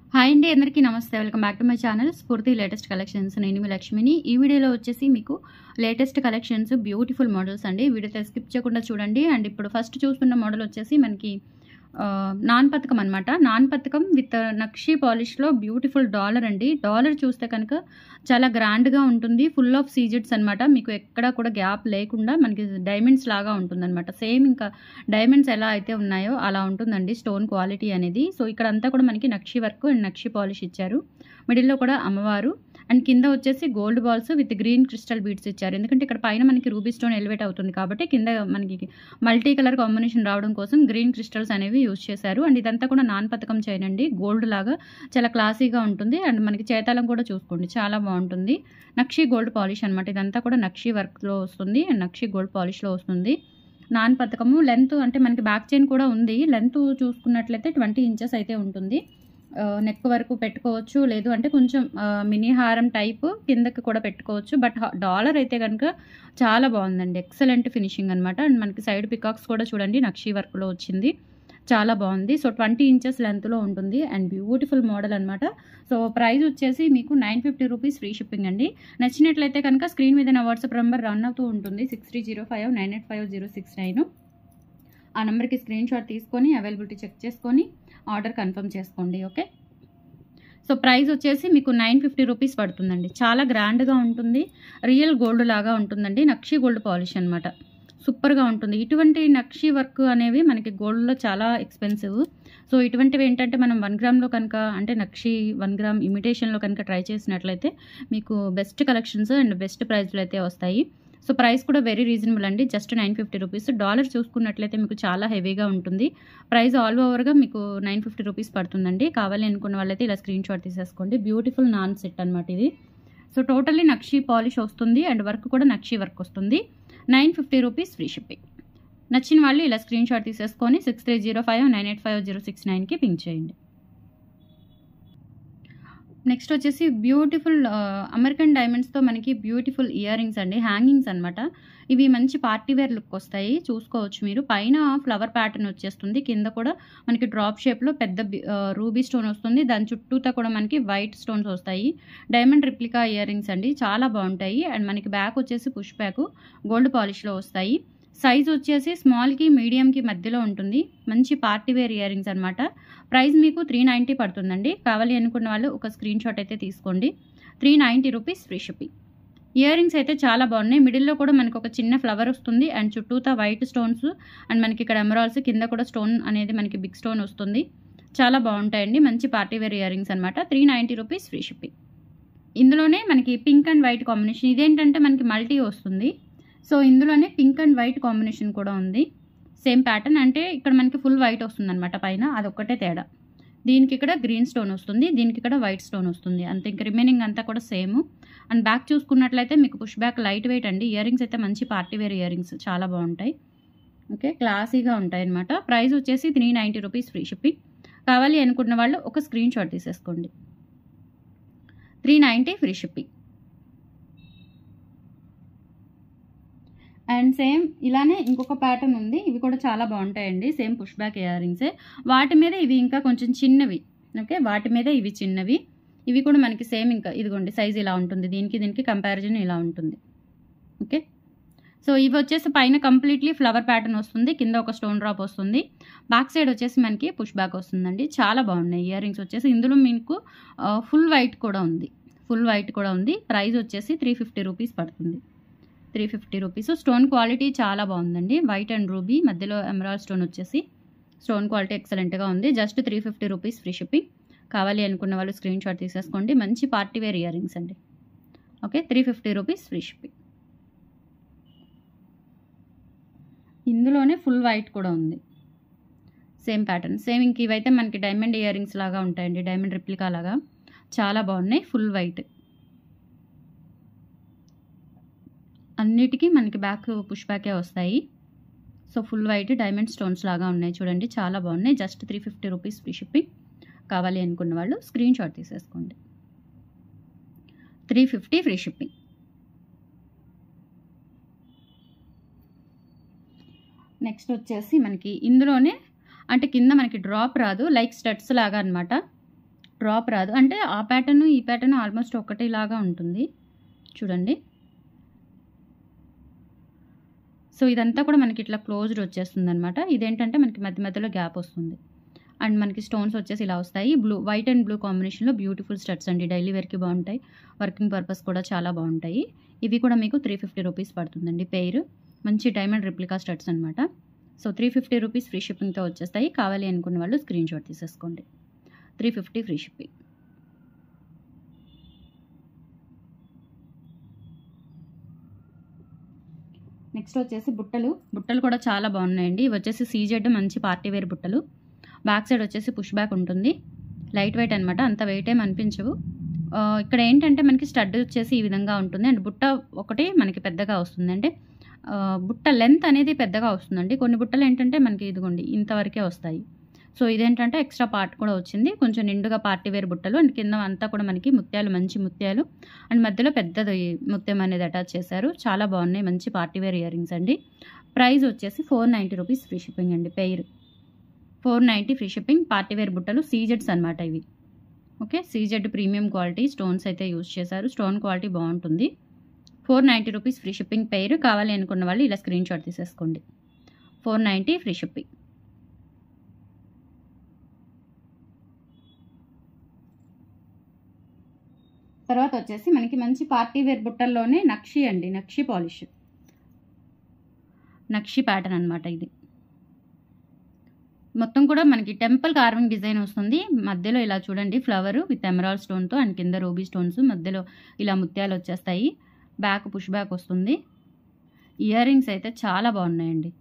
hi అండి అందరికీ నమస్తే welcome back to my channel Spoorthi latest collections నేను మీ లక్ష్మిని ఈ వీడియోలో వచ్చేసి మీకు లేటెస్ట్ కలెక్షన్స్ బ్యూటిఫుల్ మోడల్స్ అండి వీడియో స్కిప్ చేయకుండా చూడండి అండ్ ఇప్పుడు ఫస్ట్ చూస్తున్న మోడల్ వచ్చేసి మనకి ఆ, నాన్ పథకం అనమాట నాన్ పథకం విత్ నక్షి పాలిష్లో బ్యూటిఫుల్ డాలర్ అండి డాలర్ చూస్తే కనుక చాలా గ్రాండ్గా ఉంటుంది ఫుల్ ఆఫ్ సీజెట్స్ అనమాట మీకు ఎక్కడా కూడా గ్యాప్ లేకుండా మనకి డైమండ్స్ లాగా ఉంటుందన్నమాట సేమ్ ఇంకా డైమండ్స్ ఎలా అయితే ఉన్నాయో అలా ఉంటుందండి స్టోన్ క్వాలిటీ అనేది సో ఇక్కడ అంతా కూడా మనకి nakshi work and nakshi polish ఇచ్చారు మిడిల్లో కూడా అమ్మవారు అండ్ కింద వచ్చేసి gold balls with green crystal beads ఇచ్చారు ఎందుకంటే ఇక్కడ పైన మనకి రూబీ స్టోన్ ఎలివేట్ అవుతుంది కాబట్టి కింద మనకి మల్టీ కలర్ కాంబినేషన్ రావడం కోసం గ్రీన్ క్రిస్టల్స్ అనేవి యూజ్ చేశారు అండ్ ఇదంతా కూడా నాన్ పథకం చేయనండి గోల్డ్ లాగా చాలా క్లాసీగా ఉంటుంది అండ్ మనకి చేతాలం కూడా చూసుకోండి చాలా బాగుంటుంది నక్షి గోల్డ్ పాలిష్ అనమాట ఇదంతా కూడా నక్షి వర్క్లో వస్తుంది అండ్ నక్షి గోల్డ్ పాలిష్లో వస్తుంది నాన్ పథకము లెంత్ అంటే మనకి బ్యాక్ చైన్ కూడా ఉంది లెంత్ చూసుకున్నట్లయితే ట్వంటీ ఇంచెస్ అయితే ఉంటుంది నెక్ వరకు పెట్టుకోవచ్చు లేదు అంటే కొంచెం మినీ హారం టైప్ కిందకి కూడా పెట్టుకోవచ్చు బట్ డాలర్ అయితే కనుక చాలా బాగుందండి ఎక్సలెంట్ ఫినిషింగ్ అనమాట అండ్ మనకి సైడ్ పికాక్స్ కూడా చూడండి నక్షి వర్క్లో వచ్చింది చాలా బాగుంది సో ట్వంటీ ఇంచెస్ లెంత్లో ఉంటుంది అండ్ బ్యూటిఫుల్ మోడల్ అనమాట సో ప్రైస్ వచ్చేసి మీకు nine fifty rupees free shipping అండి నచ్చినట్లయితే కనుక స్క్రీన్ మీద నా వాట్సాప్ నెంబర్ రన్ అవుతూ ఉంటుంది six three zero five nine eight five zero six nine ఆ నెంబర్కి స్క్రీన్ షాట్ తీసుకొని అవైలబిలిటీ చెక్ చేసుకొని ఆర్డర్ కన్ఫర్మ్ చేసుకోండి ఓకే సో ప్రైస్ వచ్చేసి మీకు నైన్ ఫిఫ్టీ రూపీస్ పడుతుందండి చాలా గ్రాండ్గా ఉంటుంది రియల్ గోల్డ్ లాగా ఉంటుందండి నక్షి గోల్డ్ పాలిష్ అనమాట సూపర్గా ఉంటుంది ఇటువంటి నక్షి వర్క్ అనేవి మనకి గోల్డ్లో చాలా ఎక్స్పెన్సివ్ సో ఇటువంటివి ఏంటంటే మనం వన్ గ్రామ్లో కనుక అంటే నక్షి వన్ గ్రామ్ ఇమిటేషన్లో కనుక ట్రై చేసినట్లయితే మీకు బెస్ట్ కలెక్షన్స్ అండ్ బెస్ట్ ప్రైస్లో అయితే వస్తాయి సో ప్రైస్ కూడా వెరీ రీజనబుల్ అండి just nine fifty rupees dollar చూసుకున్నట్లయితే మీకు చాలా హెవీగా ఉంటుంది ప్రైస్ ఆల్ ఓవర్గా మీకు నైన్ ఫిఫ్టీ రూపీస్ పడుతుందండి కావాలి అనుకున్న వాళ్ళైతే ఇలా స్క్రీన్ షాట్ తీసేసుకోండి బ్యూటిఫుల్ నాన్ సెట్ అనమాట ఇది సో టోటల్లీ నక్షి పాలిష్ వస్తుంది అండ్ వర్క్ కూడా నక్షి వర్క్ వస్తుంది nine fifty rupees free shipping నచ్చిన వాళ్ళు ఇలా స్క్రీన్ షాట్ తీసేసుకొని six three zero five nine eight five zero six నైన్కి పింక్ చేయండి నెక్స్ట్ వచ్చేసి బ్యూటిఫుల్ అమెరికన్ డైమండ్స్తో మనకి బ్యూటిఫుల్ ఇయర్ రింగ్స్ అండి హ్యాంగింగ్స్ అనమాట ఇవి మంచి పార్టీ వేర్ లుక్ వస్తాయి చూసుకోవచ్చు మీరు పైన ఫ్లవర్ ప్యాటర్న్ వచ్చేస్తుంది కింద కూడా మనకి డ్రాప్ షేప్లో పెద్ద రూబీ స్టోన్ వస్తుంది దాని చుట్టూతా కూడా మనకి వైట్ స్టోన్స్ వస్తాయి డైమండ్ రిప్లికా ఇయర్ రింగ్స్ అండి చాలా బాగుంటాయి అండ్ మనకి బ్యాక్ వచ్చేసి పుష్ బ్యాక్ గోల్డ్ పాలిష్లో వస్తాయి సైజ్ వచ్చేసి స్మాల్కి మీడియంకి మధ్యలో ఉంటుంది మంచి పార్టీ వేర్ ఇయర్ రింగ్స్ అనమాట ప్రైస్ మీకు త్రీ నైంటీ పడుతుందండి కావాలి అనుకున్న వాళ్ళు ఒక స్క్రీన్ షాట్ అయితే తీసుకోండి three ninety rupees free shipping ear rings అయితే చాలా బాగున్నాయి మిడిల్లో కూడా మనకు ఒక చిన్న ఫ్లవర్ వస్తుంది అండ్ చుట్టూతా వైట్ స్టోన్స్ అండ్ మనకి ఇక్కడ ఎమరాల్స్ కింద కూడా స్టోన్ అనేది మనకి బిగ్ స్టోన్ వస్తుంది చాలా బాగుంటాయండి మంచి పార్టీ వేర్ ఇయర్ రింగ్స్ అనమాట three ninety rupees free shipping ఇందులోనే మనకి పింక్ అండ్ వైట్ కాంబినేషన్ ఇదేంటంటే మనకి మల్టీ వస్తుంది సో ఇందులోనే పింక్ అండ్ వైట్ కాంబినేషన్ కూడా ఉంది సేమ్ ప్యాటర్న్ అంటే ఇక్కడ మనకి ఫుల్ వైట్ వస్తుంది అనమాట పైన అదొక్కటే తేడా దీనికి ఇక్కడ గ్రీన్ స్టోన్ వస్తుంది దీనికి ఇక్కడ వైట్ స్టోన్ వస్తుంది అంతే ఇంక రిమైనింగ్ అంతా కూడా సేమ్ అండ్ బ్యాక్ చూసుకున్నట్లయితే మీకు పుష్ బ్యాక్ లైట్ వెయిట్ అండి ఇయర్ రింగ్స్ అయితే మంచి పార్టీ వేర్ ఇయర్ రింగ్స్ చాలా బాగుంటాయి ఓకే క్లాసీగా ఉంటాయి అనమాట ప్రైస్ వచ్చేసి three ninety rupees free shipping కావాలి అనుకున్న వాళ్ళు ఒక స్క్రీన్ షాట్ తీసేసుకోండి three ninety free shipping and same ఇలానే ఇంకొక ప్యాటర్న్ ఉంది ఇవి కూడా చాలా బాగుంటాయండి సేమ్ పుష్ బ్యాక్ ఇయర్ రింగ్సే వాటి మీద ఇవి ఇంకా కొంచెం చిన్నవి ఓకే వాటి మీద ఇవి చిన్నవి ఇవి కూడా మనకి సేమ్ ఇంకా ఇదిగోండి సైజ్ ఇలా ఉంటుంది దీనికి దీనికి కంపారిజన్ ఇలా ఉంటుంది ఓకే సో ఇవి వచ్చేసి పైన కంప్లీట్లీ ఫ్లవర్ ప్యాటర్న్ వస్తుంది కింద ఒక స్టోన్ డ్రాప్ వస్తుంది బ్యాక్ సైడ్ వచ్చేసి మనకి పుష్ బ్యాక్ వస్తుందండి చాలా బాగున్నాయి ఇయర్ రింగ్స్ వచ్చేసి ఇందులో మీకు ఫుల్ వైట్ కూడా ఉంది ఫుల్ వైట్ కూడా ఉంది ప్రైస్ వచ్చేసి త్రీ ఫిఫ్టీ రూపీస్ పడుతుంది three fifty rupees stone quality చాలా బాగుందండి వైట్ అండ్ రూబీ మధ్యలో ఎమరాల్డ్ స్టోన్ వచ్చేసి స్టోన్ క్వాలిటీ ఎక్సలెంట్గా ఉంది just three fifty rupees free shipping కావాలి అనుకున్న వాళ్ళు స్క్రీన్ షాట్ తీసేసుకోండి మంచి పార్టీ వేర్ ఇయర్ రింగ్స్ అండి okay three fifty rupees free shipping ఇందులోనే ఫుల్ వైట్ కూడా ఉంది సేమ్ ప్యాటర్న్ సేమ్ ఇంక ఇవైతే మనకి డైమండ్ ఇయర్ రింగ్స్ లాగా ఉంటాయండి డైమండ్ రిప్లికా లాగా చాలా బాగున్నాయి ఫుల్ వైట్ అన్నిటికీ మనకి బ్యాక్ పుష్ బ్యాకే వస్తాయి so full white diamond stones లాగా ఉన్నాయి చూడండి చాలా బాగున్నాయి just three fifty rupees free shipping కావాలి అనుకున్న వాళ్ళు స్క్రీన్ షాట్ తీసేసుకోండి three fifty free shipping next వచ్చేసి మనకి ఇందులోనే అంటే కింద మనకి డ్రాప్ రాదు లైక్ స్టడ్స్ లాగా అనమాట డ్రాప్ రాదు అంటే ఆ ప్యాటర్న్ ఈ ప్యాటర్న్ ఆల్మోస్ట్ ఒకటేలాగా ఉంటుంది చూడండి సో ఇదంతా కూడా మనకి ఇట్లా క్లోజ్డ్ వచ్చేస్తుంది అనమాట ఇదేంటంటే మనకి మధ్య మధ్యలో గ్యాప్ వస్తుంది అండ్ మనకి స్టోన్స్ వచ్చేసి ఇలా వస్తాయి బ్లూ వైట్ అండ్ బ్లూ కాంబినేషన్లో బ్యూటిఫుల్ స్టడ్స్ అండి డైలీ వేర్కి బాగుంటాయి వర్కింగ్ పర్పస్ కూడా చాలా బాగుంటాయి ఇవి కూడా మీకు త్రీ ఫిఫ్టీ రూపీస్ పడుతుందండి పెయిర్ మంచి డైమండ్ రిప్లికా స్టడ్స్ అనమాట so three fifty rupees free షిప్పింగ్తో వచ్చేస్తాయి కావాలి అనుకున్న వాళ్ళు స్క్రీన్ షాట్ తీసేసుకోండి three fifty free shipping next వచ్చేసి బుట్టలు బుట్టలు కూడా చాలా బాగున్నాయండి ఇవి వచ్చేసి సీజెడ్ మంచి పార్టీ వేర్ బుట్టలు బ్యాక్ సైడ్ వచ్చేసి పుష్ బ్యాక్ ఉంటుంది లైట్ వెయిట్ అనమాట అంత వెయిట్ ఏం అనిపించవు ఆ, ఇక్కడ ఏంటంటే మనకి స్టడ్ వచ్చేసి ఈ విధంగా ఉంటుంది అండ్ బుట్ట ఒకటి మనకి పెద్దగా వస్తుంది అంటే ఆ, బుట్ట లెంత్ అనేది పెద్దగా వస్తుందండి కొన్ని బుట్టలు ఏంటంటే మనకి ఇదిగోండి ఇంతవరకే వస్తాయి సో ఇదేంటంటే ఎక్స్ట్రా పార్ట్ కూడా వచ్చింది కొంచెం నిండుగా పార్టీ వేర్ బుట్టలు అండ్ కింద అంతా కూడా మనకి ముత్యాలు మంచి ముత్యాలు అండ్ మధ్యలో పెద్దది ముత్యం అనేది అటాచ్ చేశారు చాలా బాగున్నాయి మంచి పార్టీ వేర్ ఇయర్ రింగ్స్ అండి ప్రైస్ వచ్చేసి four ninety rupees free shipping అండి pair four ninety free shipping party wear బుట్టలు సీజెడ్స్ అనమాట ఇవి okay CZ premium quality stones అయితే యూస్ చేశారు స్టోన్ క్వాలిటీ బాగుంటుంది four ninety rupees free shipping పేరు కావాలి అనుకున్న వాళ్ళు ఇలా స్క్రీన్ షాట్ తీసేసుకోండి ఫోర్ నైంటీ ఫ్రీ షిప్పింగ్ తర్వాత వచ్చేసి మనకి మంచి పార్టీ వేర్ బుట్టల్లోనే నక్షి అండి నక్షి పాలిష్ నక్షి ప్యాటర్న్ అనమాట ఇది మొత్తం కూడా మనకి టెంపుల్ కార్వింగ్ డిజైన్ వస్తుంది మధ్యలో ఇలా చూడండి ఫ్లవర్ విత్ ఎమరాల్ స్టోన్తో అండ్ కింద రూబీ స్టోన్స్ మధ్యలో ఇలా ముత్యాలు వచ్చేస్తాయి బ్యాక్ పుష్ బ్యాక్ వస్తుంది ఇయర్ రింగ్స్ అయితే చాలా బాగున్నాయండి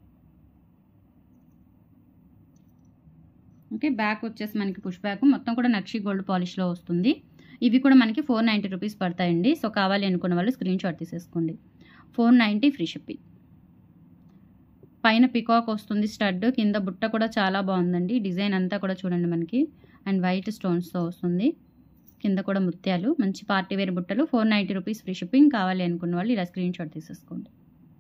ఓకే బ్యాక్ వచ్చేసి మనకి పుష్ బ్యాక్ మొత్తం కూడా నక్షి గోల్డ్ పాలిష్లో వస్తుంది ఇవి కూడా మనకి ఫోర్ నైంటీ రూపీస్ పడతాయండి సో కావాలి అనుకున్న వాళ్ళు స్క్రీన్ షాట్ తీసేసుకోండి ఫోర్ నైంటీ ఫ్రీ షిప్పింగ్ పైన పికాక్ వస్తుంది స్టడ్ కింద బుట్ట కూడా చాలా బాగుందండి డిజైన్ అంతా కూడా చూడండి మనకి అండ్ వైట్ స్టోన్స్తో వస్తుంది కింద కూడా ముత్యాలు మంచి పార్టీ వేర్ బుట్టలు four ninety rupees free shipping కావాలి అనుకున్న వాళ్ళు ఇలా స్క్రీన్ షాట్ తీసేసుకోండి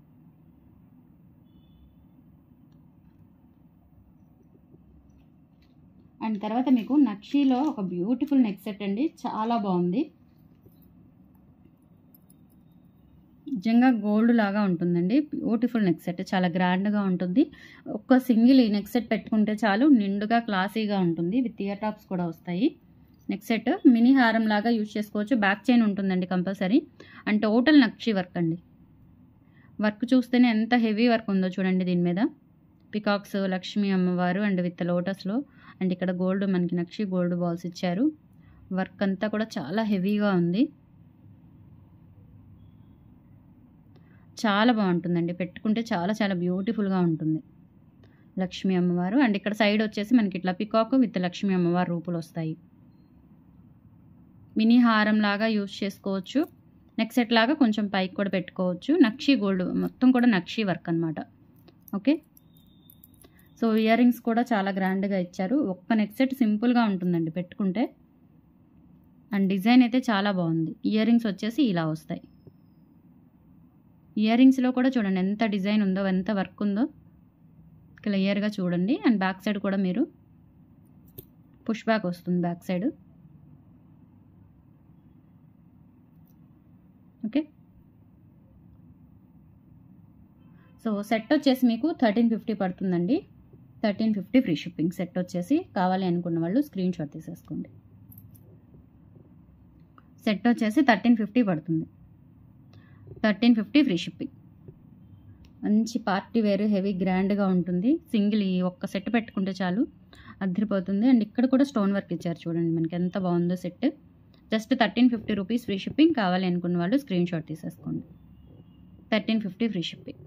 అండ్ తర్వాత మీకు నక్షీలో ఒక బ్యూటిఫుల్ నెక్ సెట్ అండి చాలా బాగుంది నిజంగా గోల్డ్ లాగా ఉంటుందండి బ్యూటిఫుల్ నెక్ సెట్ చాలా గ్రాండ్గా ఉంటుంది ఒక్క సింగిల్ ఈ నెక్ సెట్ పెట్టుకుంటే చాలు నిండుగా క్లాసీగా ఉంటుంది విత్ ఇయర్ టాప్స్ కూడా వస్తాయి నెక్ సెట్ మినీ హారం లాగా యూజ్ చేసుకోవచ్చు బ్యాక్ చైన్ ఉంటుందండి compulsory and total nakshi work అండి వర్క్ చూస్తేనే ఎంత హెవీ వర్క్ ఉందో చూడండి దీని మీద పికాక్స్ లక్ష్మీ అమ్మవారు అండ్ విత్ లోటస్లో అండ్ ఇక్కడ గోల్డ్ మనకి నక్షి గోల్డ్ బాల్స్ ఇచ్చారు వర్క్ అంతా కూడా చాలా హెవీగా ఉంది చాలా బాగుంటుందండి పెట్టుకుంటే చాలా చాలా బ్యూటిఫుల్గా ఉంటుంది లక్ష్మీ అమ్మవారు అండ్ ఇక్కడ సైడ్ వచ్చేసి మనకి ఇట్లా పికాక్ విత్ లక్ష్మీ అమ్మవారు రూపులు వస్తాయి మినీ హారం లాగా యూజ్ చేసుకోవచ్చు నెక్ సెట్ లాగా కొంచెం పైకి కూడా పెట్టుకోవచ్చు నక్షి గోల్డ్ మొత్తం కూడా నక్షి వర్క్ అనమాట ఓకే సో ఇయర్ రింగ్స్ కూడా చాలా గ్రాండ్గా ఇచ్చారు ఒక్క నెక్ సెట్ సింపుల్గా ఉంటుందండి పెట్టుకుంటే అండ్ డిజైన్ అయితే చాలా బాగుంది ఇయర్ రింగ్స్ వచ్చేసి ఇలా వస్తాయి ఇయర్ రింగ్స్లో కూడా చూడండి ఎంత డిజైన్ ఉందో ఎంత వర్క్ ఉందో క్లియర్గా చూడండి అండ్ బ్యాక్ సైడ్ కూడా మీరు పుష్ బ్యాక్ వస్తుంది back side okay so set వచ్చేసి మీకు థర్టీన్ ఫిఫ్టీ పడుతుందండి thirteen fifty free shipping set వచ్చేసి కావాలి అనుకున్న వాళ్ళు స్క్రీన్ షాట్ తీసేసుకోండి సెట్ వచ్చేసి థర్టీన్ ఫిఫ్టీ పడుతుంది థర్టీన్ ఫిఫ్టీ ఫ్రీ షిప్పింగ్ మంచి పార్టీ వేర్ హెవీ గ్రాండ్గా ఉంటుంది సింగిల్ ఈ ఒక్క సెట్ పెట్టుకుంటే చాలు అద్దరిపోతుంది అండ్ ఇక్కడ కూడా స్టోన్ వర్క్ ఇచ్చారు చూడండి మనకి ఎంత బాగుందో set just thirteen fifty rupees free shipping కావాలి అనుకున్న వాళ్ళు స్క్రీన్ షాట్ తీసేసుకోండి thirteen fifty free shipping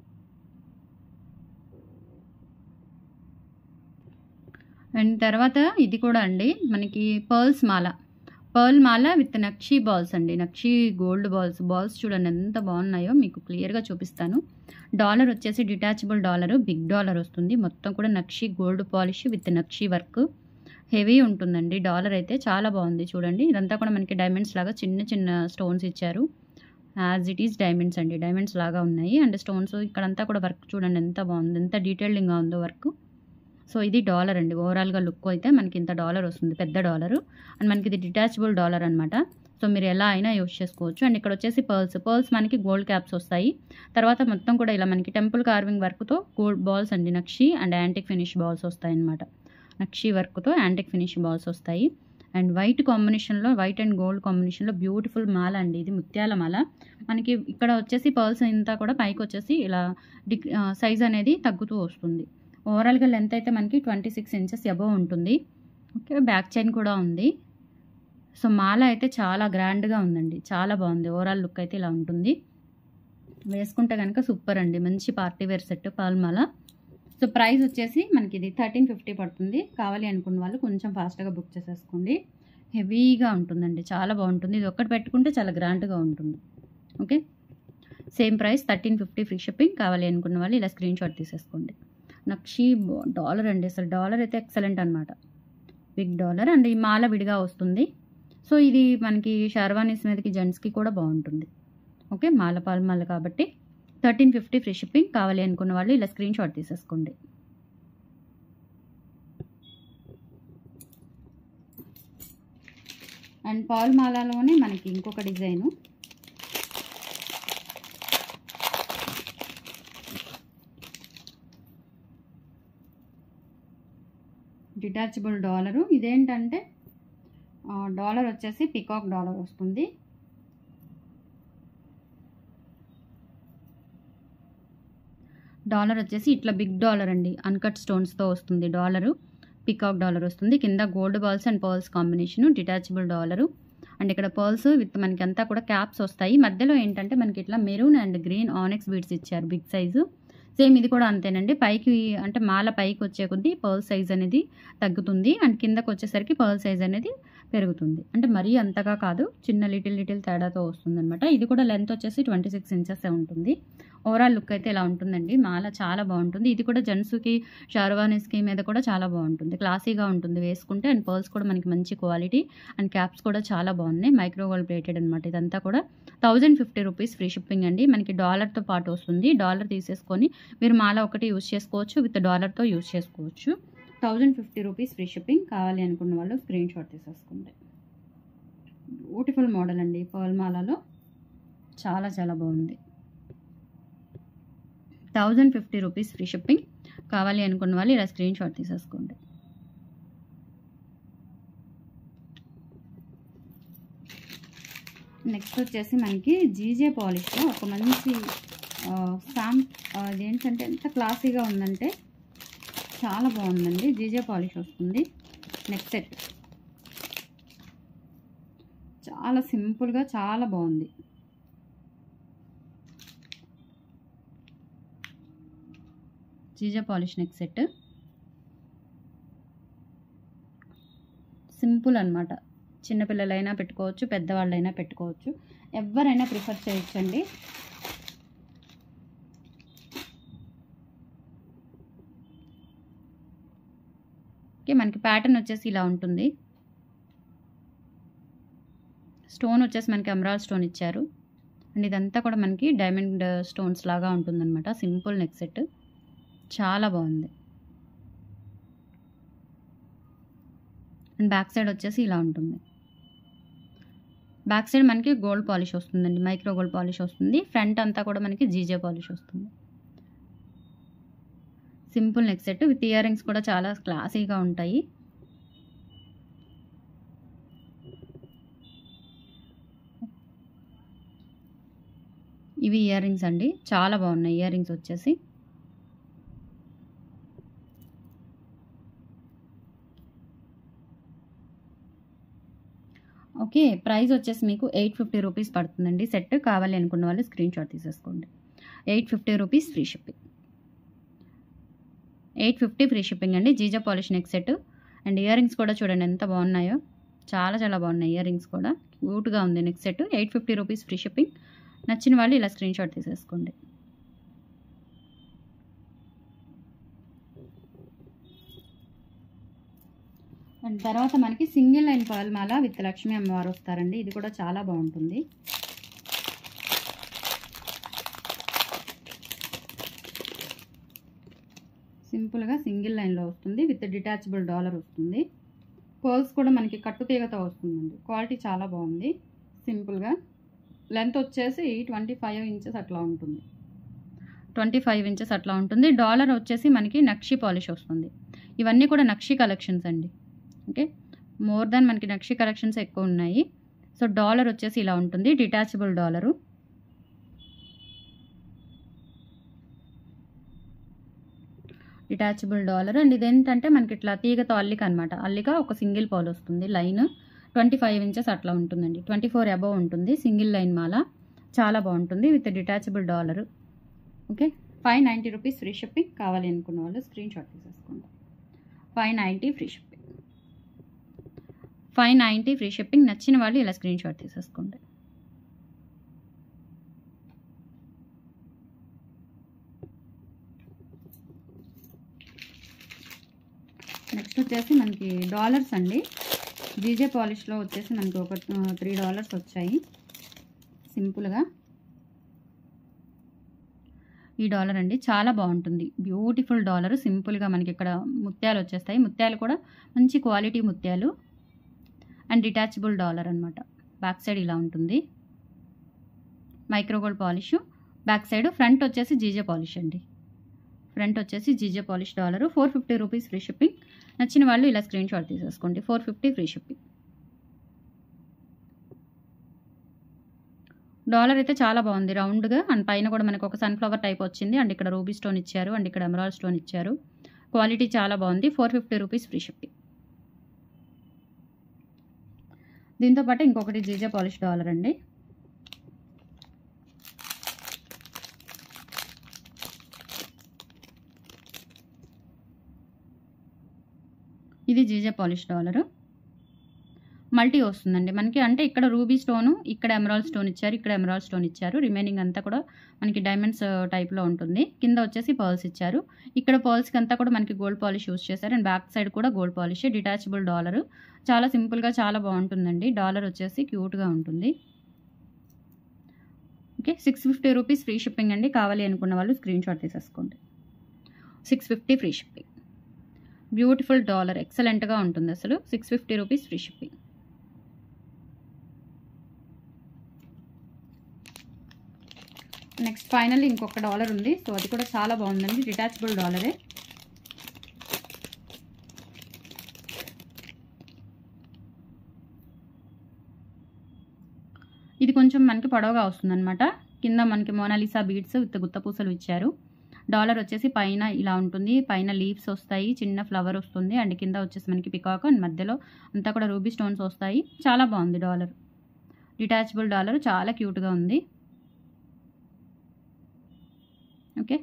and తర్వాత ఇది కూడా అండి మనకి పర్ల్స్ మాల పర్ల్ మాల విత్ నక్షి బాల్స్ అండి నక్షి గోల్డ్ బాల్స్ బాల్స్ చూడండి ఎంత బాగున్నాయో మీకు క్లియర్గా చూపిస్తాను డాలర్ వచ్చేసి డిటాచబుల్ డాలర్ బిగ్ డాలర్ వస్తుంది మొత్తం కూడా nakshi gold polish with nakshi work heavy ఉంటుందండి డాలర్ అయితే చాలా బాగుంది చూడండి ఇదంతా కూడా మనకి డైమండ్స్ లాగా చిన్న చిన్న స్టోన్స్ ఇచ్చారు యాజ్ ఇట్ ఈస్ డైమండ్స్ అండి డైమండ్స్ లాగా ఉన్నాయి అండ్ స్టోన్స్ ఇక్కడంతా కూడా వర్క్ చూడండి ఎంత బాగుంది ఎంత డీటెయిలింగ్గా ఉందో వర్క్ సో ఇది డాలర్ అండి ఓవరాల్గా లుక్ అయితే మనకి ఇంత డాలర్ వస్తుంది పెద్ద డాలరు అండ్ మనకి ఇది డిటాచబుల్ డాలర్ అనమాట సో మీరు ఎలా అయినా యూస్ చేసుకోవచ్చు అండ్ ఇక్కడ వచ్చేసి పర్ల్స్ పర్ల్స్ మనకి గోల్డ్ క్యాప్స్ వస్తాయి తర్వాత మొత్తం కూడా ఇలా మనకి టెంపుల్ కార్వింగ్ వర్క్తో గోల్డ్ బాల్స్ అండి nakshi and antique finish balls వస్తాయి అనమాట నక్షి వర్క్తో యాంటిక్ ఫినిష్ బాల్స్ వస్తాయి అండ్ వైట్ కాంబినేషన్లో వైట్ అండ్ గోల్డ్ కాంబినేషన్లో బ్యూటిఫుల్ మాల అండి ఇది ముత్యాల మాల మనకి ఇక్కడ వచ్చేసి పర్ల్స్ ఇంతా కూడా పైకి వచ్చేసి ఇలా డిక్ సైజ్ అనేది తగ్గుతూ వస్తుంది ఓవరాల్గా లెంత్ అయితే మనకి ట్వంటీ సిక్స్ ఇంచెస్ అబవ్ ఉంటుంది ఓకే బ్యాక్ చైన్ కూడా ఉంది సో మాల అయితే చాలా గ్రాండ్గా ఉందండి చాలా బాగుంది ఓవరాల్ లుక్ అయితే ఇలా ఉంటుంది వేసుకుంటే కనుక సూపర్ అండి మంచి పార్టీ వేర్ సెట్ పాల్ మాల సో ప్రైస్ వచ్చేసి మనకి ఇది థర్టీన్ ఫిఫ్టీ పడుతుంది కావాలి అనుకున్న వాళ్ళు కొంచెం ఫాస్ట్గా బుక్ చేసేసుకోండి హెవీగా ఉంటుందండి చాలా బాగుంటుంది ఇది ఒక్కటి పెట్టుకుంటే చాలా గ్రాండ్గా ఉంటుంది okay same price thirteen fifty free shipping కావాలి అనుకున్న వాళ్ళు ఇలా స్క్రీన్ షాట్ తీసేసుకోండి నక్షి డాలర్ అండి అసలు డాలర్ అయితే ఎక్సలెంట్ అనమాట బిగ్ డాలర్ అండ్ ఈ మాల విడిగా వస్తుంది సో ఇది మనకి షర్వానీస్ మీదకి జెంట్స్కి కూడా బాగుంటుంది ఓకే మాల పాల్ మాల కాబట్టి థర్టీన్ ఫిఫ్టీ ఫ్రీ షిప్పింగ్ కావాలి అనుకున్న వాళ్ళు ఇలా స్క్రీన్ షాట్ తీసేసుకోండి అండ్ పాల్ మాలలోనే మనకి ఇంకొక డిజైను డిటాచబుల్ డాలరు ఇదేంటంటే డాలర్ వచ్చేసి పికాక్ డాలర్ వస్తుంది డాలర్ వచ్చేసి ఇట్లా బిగ్ డాలర్ అండి అన్కట్ స్టోన్స్తో వస్తుంది డాలరు పికాక్ డాలర్ వస్తుంది కింద gold balls and pearls combination detachable dollar and ఇక్కడ పర్ల్స్ విత్ మనకి అంతా కూడా క్యాప్స్ వస్తాయి మధ్యలో ఏంటంటే మనకి ఇట్లా maroon and green onyx beads ఇచ్చారు బిగ్ సైజు సేమ్ ఇది కూడా అంతేనండి పైకి అంటే మాల పైకి వచ్చే కొద్దీ పర్ల్ సైజ్ అనేది తగ్గుతుంది అండ్ కిందకు వచ్చేసరికి పర్ల్ సైజ్ అనేది పెరుగుతుంది అంటే మరీ అంతగా కాదు చిన్న లిటిల్ లిటిల్ తేడాతో వస్తుంది అనమాట ఇది కూడా లెంత్ వచ్చేసి ట్వంటీ సిక్స్ ఇంచెస్ ఉంటుంది ఓవరాల్ లుక్ అయితే ఇలా ఉంటుందండి మాల చాలా బాగుంటుంది ఇది కూడా జెంట్స్కి షార్వానీస్కి మీద కూడా చాలా బాగుంటుంది క్లాసీగా ఉంటుంది వేసుకుంటే అండ్ పర్ల్స్ కూడా మనకి మంచి క్వాలిటీ అండ్ క్యాప్స్ కూడా చాలా బాగున్నాయి మైక్రో గోల్డ్ ప్లేటెడ్ అనమాట ఇదంతా కూడా thousand fifty rupees free shipping అండి మనకి డాలర్తో పాటు వస్తుంది డాలర్ తీసేసుకొని మీరు మాల ఒకటి యూస్ చేసుకోవచ్చు విత్ డాలర్తో యూస్ చేసుకోవచ్చు thousand fifty rupees free shipping కావాలి అనుకున్న వాళ్ళు స్క్రీన్ షాట్ తీసేసుకోండి బ్యూటిఫుల్ మోడల్ అండి పర్ల్ మాలలో చాలా చాలా బాగుంది thousand fifty rupees free shipping కావాలి అనుకున్న వాళ్ళు ఇలా స్క్రీన్ షాట్ తీసేసుకోండి నెక్స్ట్ వచ్చేసి మనకి జీజే పాలిష్లో ఒక మంచి సామ్ అదేంటంటే ఎంత క్లాసీగా ఉందంటే చాలా బాగుందండి జీజే పాలిష్ వస్తుంది నెక్స్ట్ సెట్ చాలా సింపుల్గా చాలా బాగుంది GJ polish neck set simple అనమాట చిన్నపిల్లలైనా పెట్టుకోవచ్చు పెద్దవాళ్ళైనా పెట్టుకోవచ్చు ఎవరైనా ప్రిఫర్ చేయొచ్చండి ఓకే మనకి ప్యాటర్న్ వచ్చేసి ఇలా ఉంటుంది స్టోన్ వచ్చేసి మనకి అమరాల్ స్టోన్ ఇచ్చారు అండ్ ఇదంతా కూడా మనకి డైమండ్ స్టోన్స్ లాగా ఉంటుందన్నమాట సింపుల్ నెక్ సెట్ చాలా బాగుంది అండ్ బ్యాక్ సైడ్ వచ్చేసి ఇలా ఉంటుంది బ్యాక్ సైడ్ మనకి గోల్డ్ పాలిష్ వస్తుందండి మైక్రో గోల్డ్ పాలిష్ వస్తుంది ఫ్రంట్ అంతా కూడా మనకి జీజే పాలిష్ వస్తుంది simple neck set with ear rings కూడా చాలా క్లాసీగా ఉంటాయి ఇవి ఇయర్ రింగ్స్ అండి చాలా బాగున్నాయి ఇయర్ రింగ్స్ వచ్చేసి ఓకే ప్రైస్ వచ్చేసి మీకు ఎయిట్ ఫిఫ్టీ రూపీస్ పడుతుందండి సెట్ కావాలి అనుకున్న వాళ్ళు స్క్రీన్ షాట్ తీసేసుకోండి eight fifty rupees free shipping eight fifty free shipping అండి GJ polish neck set and ear rings కూడా చూడండి ఎంత బాగున్నాయో చాలా చాలా బాగున్నాయి ఇయర్ రింగ్స్ కూడా క్యూట్గా ఉంది neck set eight fifty rupees free shipping నచ్చిన వాళ్ళు ఇలా స్క్రీన్ షాట్ తీసేసుకోండి అండ్ తర్వాత మనకి సింగిల్ లైన్ పర్ల్ మాల విత్ లక్ష్మీ అమ్మవారు వస్తారండి ఇది కూడా చాలా బాగుంటుంది సింపుల్గా సింగిల్ లైన్లో వస్తుంది విత్ డిటాచబుల్ డాలర్ వస్తుంది పర్ల్స్ కూడా మనకి కట్టు తీగతో వస్తుందండి క్వాలిటీ చాలా బాగుంది సింపుల్గా లెంత్ వచ్చేసి ట్వంటీ ఫైవ్ ఇంచెస్ అట్లా ఉంటుంది ట్వంటీ ఫైవ్ ఇంచెస్ అట్లా ఉంటుంది డాలర్ వచ్చేసి మనకి నక్షి పాలిష్ వస్తుంది ఇవన్నీ కూడా నక్షి కలెక్షన్స్ అండి ఓకే మోర్ దాన్ మనకి నక్షి కలెక్షన్స్ ఎక్కువ ఉన్నాయి సో డాలర్ వచ్చేసి ఇలా ఉంటుంది detachable dollar detachable dollar and ఇదేంటంటే మనకి ఇట్లా తీగతో అల్లిక అనమాట అల్లిక ఒక సింగిల్ పాల్ వస్తుంది లైన్ ట్వంటీ ఫైవ్ ఇంచెస్ అట్లా ఉంటుందండి ట్వంటీ ఫోర్ అబవ్ ఉంటుంది సింగిల్ లైన్ మాల చాలా బాగుంటుంది with detachable dollar okay five ninety rupees free shipping కావాలి అనుకున్న వాళ్ళు స్క్రీన్ షాట్ తీసేసుకోండి five ninety free shipping five ninety free shipping నచ్చిన వాళ్ళు ఇలా స్క్రీన్ షాట్ తీసేసుకోండి నెక్స్ట్ వచ్చేసి మనకి డాలర్స్ అండి జీజే పాలిష్లో వచ్చేసి మనకి ఒక త్రీ డాలర్స్ వచ్చాయి సింపుల్గా ఈ డాలర్ అండి చాలా బాగుంటుంది బ్యూటిఫుల్ డాలర్ సింపుల్గా మనకి ఇక్కడ ముత్యాలు వచ్చేస్తాయి ముత్యాలు కూడా మంచి క్వాలిటీ ముత్యాలు అండ్ డిటాచబుల్ డాలర్ అనమాట బ్యాక్ సైడ్ ఇలా ఉంటుంది micro gold polish back side front వచ్చేసి జీజే పాలిష్ అండి ఫ్రంట్ వచ్చేసి GJ polish dollar four fifty rupees free shipping నచ్చిన వాళ్ళు ఇలా స్క్రీన్ షాట్ తీసేసుకోండి four fifty free shipping dollar అయితే చాలా బాగుంది రౌండ్గా అండ్ పైన కూడా మనకు ఒక సన్ఫ్లవర్ టైప్ వచ్చింది అండ్ ఇక్కడ రూబీ స్టోన్ ఇచ్చారు అండ్ ఇక్కడ ఎమరాల్డ్ స్టోన్ ఇచ్చారు క్వాలిటీ చాలా బాగుంది four fifty rupees free shipping దీంతో పాటు ఇంకొకటి జీజే పాలిష్ డాలర్ అండి ఇది జీజే పాలిష్ డాలరు మల్టీ వస్తుందండి మనకి అంటే ఇక్కడ రూబీ స్టోను ఇక్కడ ఎమరాల్డ్ స్టోన్ ఇచ్చారు ఇక్కడ ఎమరాల్డ్ స్టోన్ ఇచ్చారు రిమైనింగ్ అంతా కూడా మనకి డైమండ్స్ టైప్లో ఉంటుంది కింద వచ్చేసి పర్ల్స్ ఇచ్చారు ఇక్కడ పర్ల్స్కి అంతా కూడా మనకి గోల్డ్ పాలిష్ యూస్ చేశారు అండ్ బ్యాక్ సైడ్ కూడా గోల్డ్ పాలిష్ డిటాచబుల్ డాలర్ చాలా సింపుల్గా చాలా బాగుంటుందండి డాలర్ వచ్చేసి క్యూట్గా ఉంటుంది okay six fifty rupees free shipping అండి కావాలి అనుకున్న వాళ్ళు స్క్రీన్ షాట్ తీసేసుకోండి six fifty free shipping beautiful dollar ఎక్సలెంట్గా ఉంటుంది అసలు six fifty rupees free shipping next final ఇంకొక డాలర్ ఉంది సో అది కూడా చాలా బాగుందండి డిటాచబుల్ డాలరే ఇది కొంచెం మనకి పొడవుగా వస్తుందన్నమాట కింద మనకి మోనాలిసా బీడ్స్ విత్ గుత్తపూసలు ఇచ్చారు డాలర్ వచ్చేసి పైన ఇలా ఉంటుంది పైన లీవ్స్ వస్తాయి చిన్న ఫ్లవర్ వస్తుంది అండ్ కింద వచ్చేసి మనకి పికాక్ అండ్ మధ్యలో అంతా కూడా రూబీ స్టోన్స్ వస్తాయి చాలా బాగుంది డాలర్ డిటాచబుల్ డాలర్ చాలా క్యూట్గా ఉంది ఓకే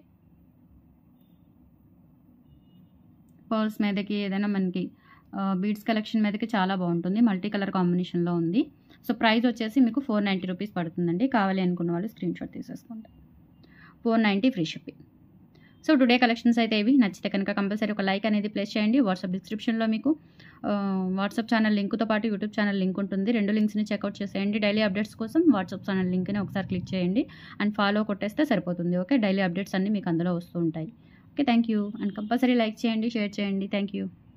పర్ల్స్ మీదకి ఏదైనా మనకి బీడ్స్ కలెక్షన్ మీదకి చాలా బాగుంటుంది మల్టీ కలర్ కాంబినేషన్లో ఉంది సో ప్రైస్ వచ్చేసి మీకు ఫోర్ నైంటీ రూపీస్ పడుతుందండి కావాలి అనుకున్న వాళ్ళు స్క్రీన్ షాట్ తీసేసుకోండి four ninety free shipping so today collections అయితే ఇవి నచ్చితే కనుక కంపల్సరీ ఒక లైక్ అనేది ప్లేస్ చేయండి వాట్సాప్ డిస్క్రిప్షన్లో మీకు వాట్సాప్ ఛానల్ లింక్తో పాటు యూట్యూబ్ ఛానల్ లింక్ ఉంటుంది రెండు లింక్స్ని చెక్అవుట్ చేసేయండి డైలీ అప్డేట్స్ కోసం వాట్సాప్ ఛానల్ లింక్ని ఒకసారి క్లిక్ చేయండి అండ్ ఫాలో కొట్టేస్తే సరిపోతుంది ఓకే డైలీ అప్డేట్స్ అన్నీ మీకు అందులో వస్తూ ఉంటాయి okay thank you and compulsory like చేయండి షేర్ చేయండి థ్యాంక్ యూ